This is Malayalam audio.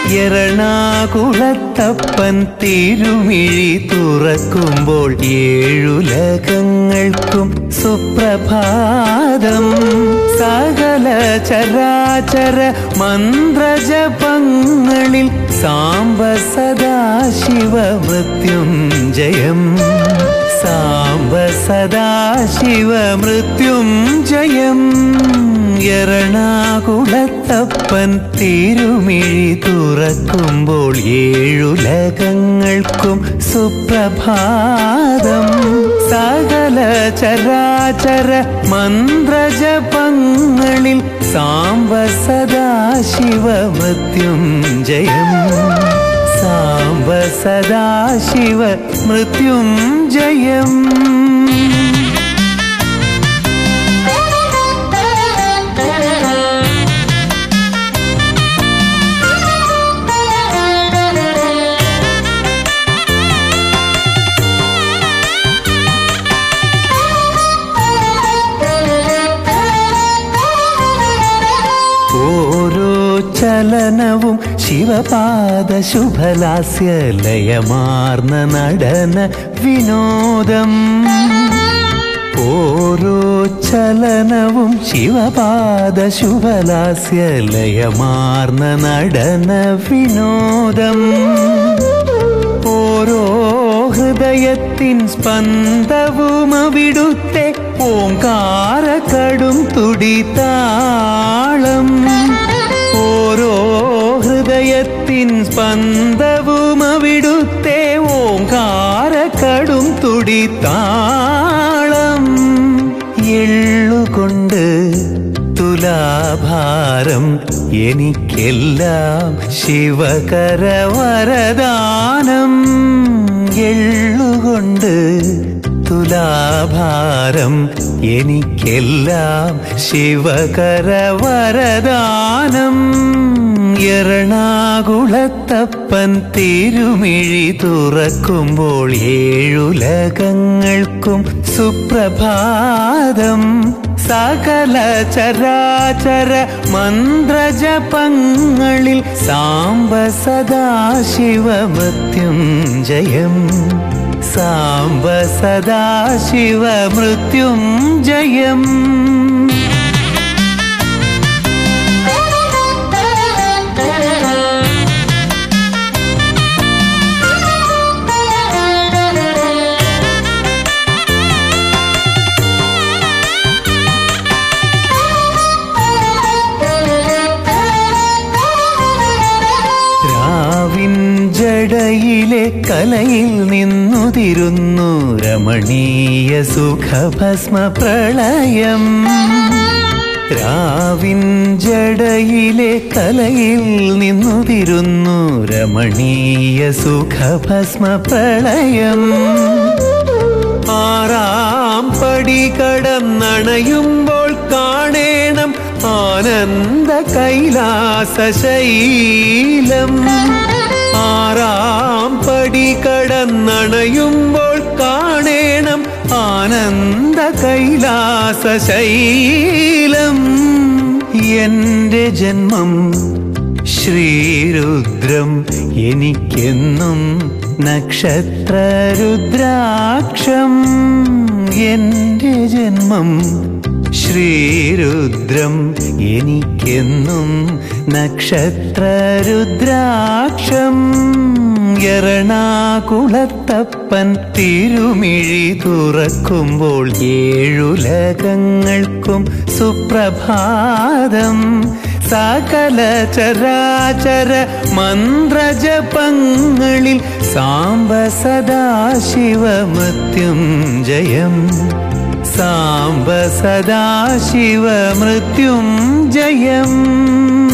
എറണാകുളത്തപ്പൻ തിരുമിഴി തുറക്കുമ്പോൾ ഏഴുലകങ്ങൾക്കും സുപ്രഭാതം സകല ചരാചര മന്ത്രജപങ്ങളിൽ സാംബ സദാശിവ മൃത്യുഞ്ജയം സാംബ സദാശിവ മൃത്യുഞ്ജയം എറണാകുളത്തപ്പൻ തിരുമിഴി തുറക്കുമ്പോൾ ഏഴുലകങ്ങൾക്കും സുപ്രഭാതം സകല ചരാചര മന്ത്രജപങ്ങളിൽ സാംബ സദാശിവ മൃത്യുഞ്ജയം സാംബ സദാശിവ മൃത്യുഞ്ജയം ഓരോ ചലനവും ശിവപാദ ശുഭലാസ്യ ലയമാർന്ന നടന വിനോദം ഓരോ ചലനവും ശിവപാദ ശുഭലാസ്യ ലയമാർന്ന നടന വിനോദം ഓരോ ഹൃദയത്തിൻ സ്പന്ദവും അവിടുത്തെ ഓങ്കാര കടും തുടിതാളം ഓരോ ഹൃദയത്തിൻ സ്പന്ദവും അവിടുത്തെ ഓങ്കാര കടും തുടിതാളം എള്ളുകൊണ്ട് തുലാഭാരം എനിക്കെല്ലാം ശിവകര വരദാനം എള്ളുകൊണ്ട് തുലാഭാരം എനിക്കെല്ലാം ശിവകര വരദാനം എറണാകുളത്തപ്പൻ തിരുമിഴി തുറക്കുമ്പോൾ ഏഴുലകങ്ങൾക്കും സുപ്രഭാതം സകല ചരാചര മന്ത്രജപങ്ങളിൽ സാംബ സദാശിവ മൃത്യുഞ്ജയം സാംബ സദാശിവ മൃത്യുഞ്ജയം രാവിൻ ജടയിലെ കലയിൽ നിന്നുതിരുന്നു രമണീയ സുഖഭസ്മ പ്രളയം രാവിൻ ജടയിലെ കലയിൽ നിന്നുതിരുന്നു രമണീയ സുഖഭസ്മ പ്രളയം ആറാം പടി കടന്നണയുമ്പോൾ കാണേണം ആനന്ദ കൈലാസശൈലം ആറാം പടി കടന്നണയുമ്പോൾ കാണേണം ആനന്ദ കൈലാസശൈലം എന്റെ ജന്മം ശ്രീരുദ്രം എനിക്കെന്നും നക്ഷത്രരുദ്രാക്ഷം എന്റെ ജന്മം ശ്രീരുദ്രം എനിക്കെന്നും നക്ഷത്രരുദ്രാക്ഷം എറണാകുളത്തപ്പൻ തിരുമിഴി തുറക്കുമ്പോൾ ഏഴുലകങ്ങൾക്കും സുപ്രഭാതം സകല ചരാചര മന്ത്രജപങ്ങളിൽ സാംബ സദാശിവ മൃത്യുഞ്ജയം സാംബ സദാശിവ മൃത്യുഞ്ജയം